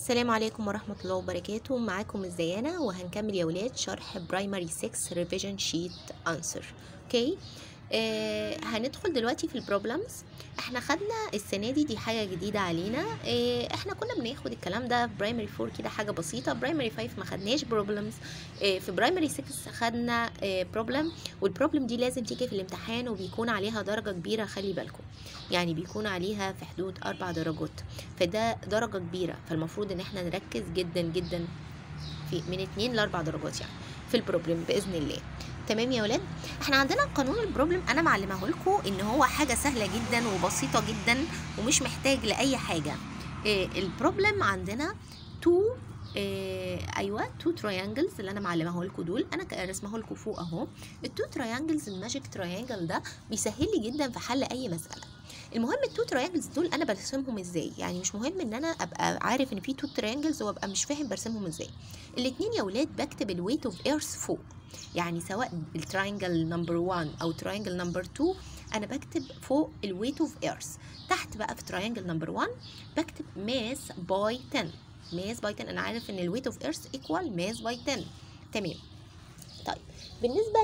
السلام عليكم ورحمة الله وبركاته معاكم ازيانا وهنكمل يا ولاد شرح برايمري 6 ريفيجن شيت انسر اوكي آه هندخل دلوقتي في البروبلمز احنا خدنا السنة دي دي حاجة جديدة علينا آه احنا كنا بناخد الكلام ده في برايمري 4 كده حاجة بسيطة برايمري 5 ما خدناش بروبلمز آه في برايمري 6 خدنا آه بروبلم والبروبلم دي لازم تيجي في الامتحان وبيكون عليها درجة كبيرة خلي بالكم يعني بيكون عليها في حدود أربع درجات فده درجة كبيرة فالمفروض ان احنا نركز جدا جدا في من اتنين لاربع درجات يعني في البروبلم باذن الله تمام يا ولاد احنا عندنا قانون البروبلم انا معلمه لكم ان هو حاجه سهله جدا وبسيطه جدا ومش محتاج لاي حاجه إيه البروبلم عندنا تو إيه ايوه تو تريانجلز اللي انا معلمه لكم دول انا رسمه لكم فوق اهو التو تريانجلز الماجيك تريانجل ده بيسهل لي جدا في حل اي مساله المهم التو تريانجلز دول انا برسمهم ازاي يعني مش مهم ان انا ابقى عارف ان في تو تريانجلز وابقى مش فاهم برسمهم ازاي الاتنين يا ولاد بكتب الويت اوف ايرث فوق يعني سواء التراينجل نمبر 1 او تراينجل نمبر 2 انا بكتب فوق الويت اوف ايرث تحت بقى في تراينجل نمبر 1 بكتب ماس باي 10 ماس باي 10 انا عارف ان الويت اوف ايرث ايكوال ماس باي 10 تمام طيب بالنسبه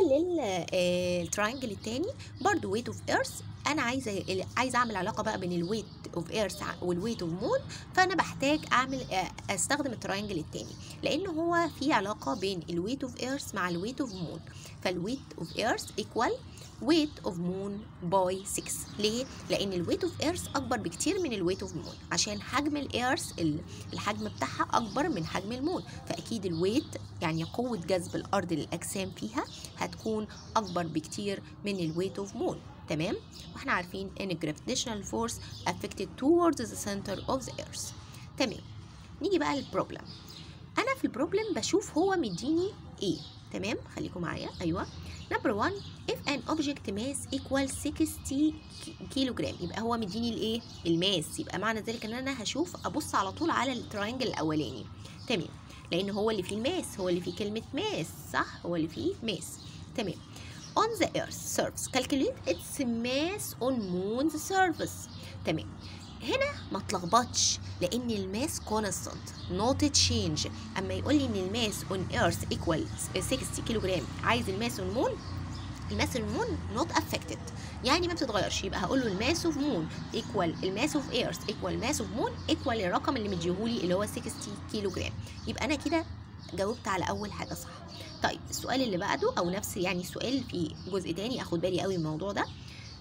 للتراينجل التاني برضو ويت اوف ايرث انا عايزه عايزه اعمل علاقه بقى بين الويت اوف ايرث والويت اوف مون فانا بحتاج اعمل استخدم التراينجل التاني لان هو في علاقه بين الويت اوف ايرث مع الويت اوف مون فالويت اوف ايرث ايكوال ويت اوف مون باي 6 ليه لان الويت اوف ايرث اكبر بكتير من الويت اوف مون عشان حجم الايرث الحجم بتاعها اكبر من حجم المون فاكيد الويت يعني قوه جذب الارض للاجسام فيها هتكون اكبر بكتير من الويت اوف مون تمام واحنا عارفين ان gravitational force affected towards the center of the earth تمام نيجي بقى للبروبلم انا في البروبلم بشوف هو مديني ايه تمام خليكم معايا ايوه نمبر 1 if an object mass equal 60 كيلو جرام يبقى هو مديني الايه الماس يبقى معنى ذلك ان انا هشوف ابص على طول على التراينجل الاولاني تمام لان هو اللي فيه الماس هو اللي فيه كلمه ماس صح هو اللي فيه ماس تمام on the earth surface calculate its mass on moon's surface تمام هنا ما تلخبطش لان الماس كونستانت نوت تشينج اما يقول لي ان الماس اون ايرث ايكوال 60 كيلو جرام عايز الماس اون مون الماس اون مون نوت افكتد يعني ما بتتغيرش يبقى هقول له الماس اوف مون ايكوال الماس اوف ايرث ايكوال ماس اوف مون ايكوال الرقم اللي مديهولي اللي هو 60 كيلو جرام يبقى انا كده جاوبت على اول حاجه صح طيب السؤال اللي بعده او نفس يعني السؤال في جزء تاني اخد بالي قوي من الموضوع ده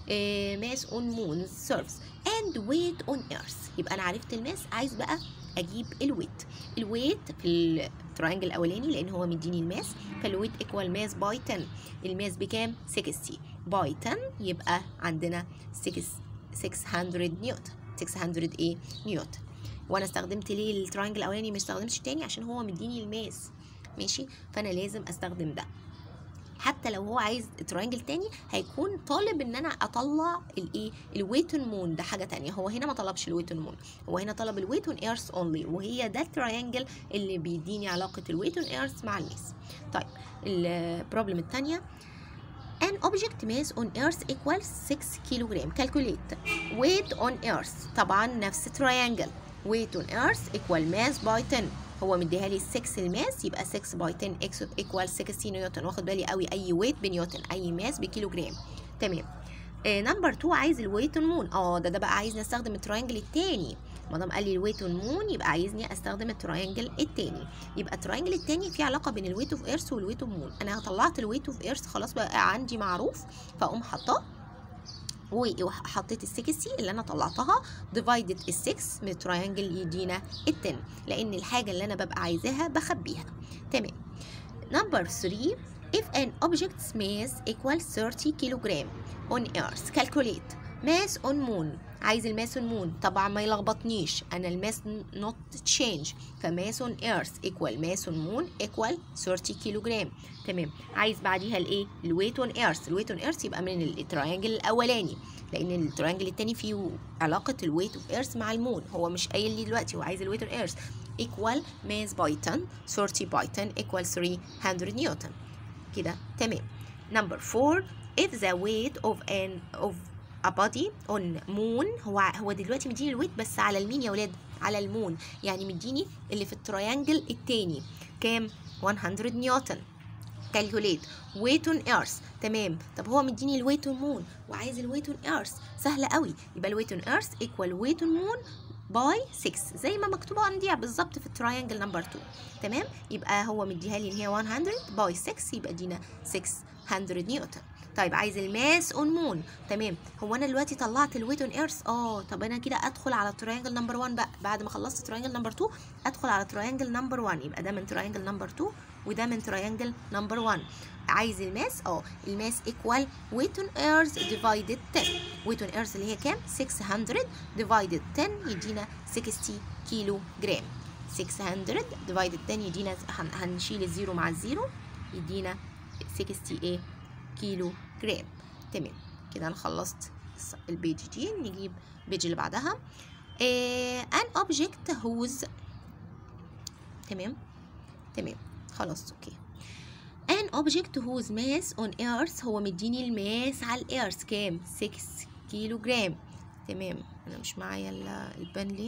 ماس اون مون سيرفس اند ويت اون ايرث يبقى انا عرفت الماس عايز بقى اجيب الويت الويت في التراينجل الاولاني لان هو مديني الماس فالويت ايكوال ماس باي 10 الماس بكام 60 باي 10 يبقى عندنا 600 نيوتن 600 ايه نيوتن وانا استخدمت ليه التراينجل الاولاني ما استخدمتش تاني عشان هو مديني الماس ماشي فانا لازم استخدم ده حتى لو هو عايز تراينجل تاني هيكون طالب ان انا اطلع الايه الويت مون ده حاجه تانية هو هنا ما طلبش الويت مون هو هنا طلب الويت اون ايرث اونلي وهي ده التراينجل اللي بيديني علاقه الويت اون ايرث مع الماس طيب البروبلم الثانيه An object mass on earth equals 6 كيلوغرام calculate weight on earth طبعا نفس triangle weight on earth equal mass by 10 هو مديها لي 6 الماس يبقى 6 باي 10 ايكوال 60 نيوتن واخد بالي قوي اي ويت بنيوتن اي ماس بكيلو جرام تمام نمبر 2 عايز الويت مون اه ده ده بقى عايزني استخدم التراينجل التاني ما دام قال لي الويت مون يبقى عايزني استخدم التراينجل التاني يبقى التراينجل التاني فيه علاقه بين الويت اوف ايرث والويت اوف مون انا طلعت الويت اوف ايرث خلاص بقى عندي معروف فاقوم حاطاه وحطيت ال 60 اللي انا طلعتها ديفايدد ال 6 من التراينجل يدينا ال 10 لان الحاجه اللي انا ببقى عايزاها بخبيها تمام نمبر 3 if an object's mass equals 30 كيلوغرام on earth calculate mass on moon عايز الماس اون مون طبعا ما يلخبطنيش انا الماس نوت تشينج فماس اون ايرث ايكوال ماس اون مون ايكوال 30 كيلو جرام تمام عايز بعديها الايه الويت اون ايرث الويت اون ايرث يبقى من التراينجل الاولاني لان التراينجل التاني فيه علاقه الويت اوف ايرث مع المون هو مش قايل لي دلوقتي هو عايز الويت اون ايرث equal mass by 10 30 by 10 equal 300 نيوتن كده تمام number 4 if the weight of an of a body on moon هو هو دلوقتي مديني الويت بس على المين يا ولاد على المون يعني مديني اللي في التريانجل التاني كام 100 نيوتن كالكوليت ويت اون ايرث تمام طب هو مديني الويت اون مون وعايز الويت اون ايرث سهله قوي يبقى الويت اون ايرث ايكوال ويت اون مون باي 6 زي ما مكتوبه عندي بالظبط في التراينجل نمبر 2 تمام يبقى هو مديها لي ان هي 100 باي 6 يبقى دينا 600 نيوتن طيب عايز الماس اون مون تمام هو انا دلوقتي طلعت الويت اون ايرث اه طب انا كده ادخل على التراينجل نمبر 1 بقى بعد ما خلصت تراينجل نمبر 2 ادخل على تراينجل نمبر 1 يبقى ده من تراينجل نمبر 2 وده من تراينجل نمبر 1 عايز الماس اه الماس ايكوال ويت اون ايرث ديفايدد 10 ويت اون ايرث اللي هي كام 600 ديفايدد 10 يدينا 60 كيلو جرام 600 ديفايدد 10 يدينا هنشيل الزيرو مع الزيرو يدينا 60 ايه كيلو جرام تمام كده انا خلصت البيج دي نجيب البيج اللي بعدها ان اوبجكت هوز تمام تمام خلاص اوكي an object whose mass on earth هو مديني الماس على الارث كام 6 كيلو جرام تمام انا مش معايا البن ليه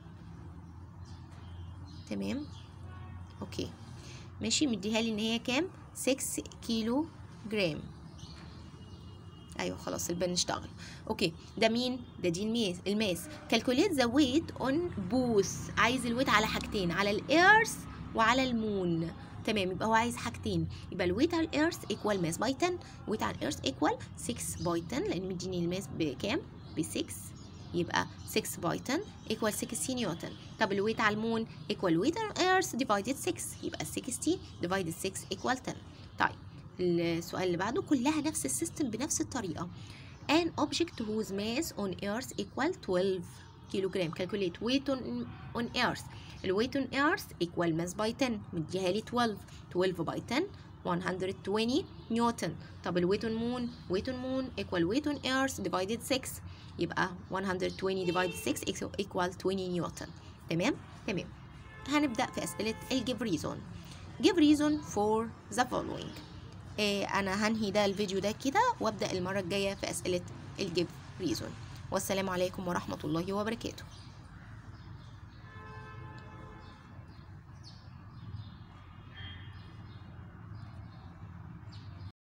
تمام اوكي ماشي مديها لي ان هي كام 6 كيلو جرام ايوه خلاص البن اشتغل اوكي ده مين ده دي الماس الماس كالكوليت ذا ويت اون بوث عايز الويت على حاجتين على الارث وعلى المون تمام يبقى هو عايز حاجتين يبقى الويت على الارث ايكوال ماس باي 10 ويت على الارث ايكوال 6 باي 10 لان مديني الماس بكام ب 6 يبقى 6 باي 10 ايكوال 60 نيوتن طب الويت على المون ايكوال ويت على الارث ديفايدد 6 يبقى 60 ديفايدد 6 ايكوال 10 طيب السؤال اللي بعده كلها نفس السيستم بنفس الطريقه an object whose mass on earth equal 12 كيلوغرام calculate weight on, on earth الويت on earth equal mass by 10 مديها لي 12 12 by 10 120 نيوتن طب الويت on moon weight on moon equal weight on earth divided 6 يبقى 120 divided 6 equal 20 نيوتن تمام تمام هنبدأ في أسئلة الجيف ريزون give reason for the following إيه أنا هنهي ده الفيديو ده كده وأبدأ المرة الجاية في أسئلة الجيف ريزون والسلام عليكم ورحمة الله وبركاته